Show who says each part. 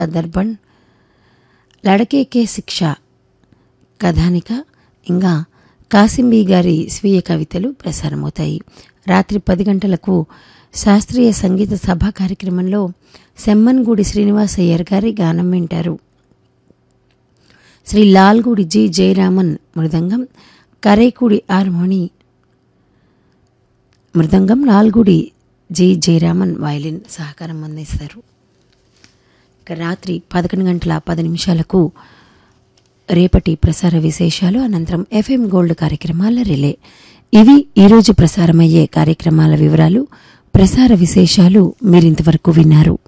Speaker 1: దర్బన్ లడకేకే శిక్ష కథానిక ఇంకా కాసింబీ గారి స్వీయ కవితలు ప్రసారమవుతాయి రాత్రి పది గంటలకు శాస్త్రీయ సంగీత సభ కార్యక్రమంలో సెమ్మన్గూడి శ్రీనివాస్ అయ్యర్ గారి గానం వింటారు శ్రీ లాల్గూడి జి జయరామన్ మృదంగం కరైకూడి హార్మోని మృదంగం లాల్గుడి జి జయరామన్ వయలిన్ సహకారం అందిస్తారు ఇక రాత్రి పదకొండు గంటల పది నిమిషాలకు రేపటి ప్రసార విశేషాలు అనంతరం ఎఫ్ఎం గోల్డ్ కార్యక్రమాల రిలే ఇవి ఈరోజు ప్రసారమయ్యే కార్యక్రమాల వివరాలు ప్రసార విశేషాలు మీరింతవరకు విన్నారు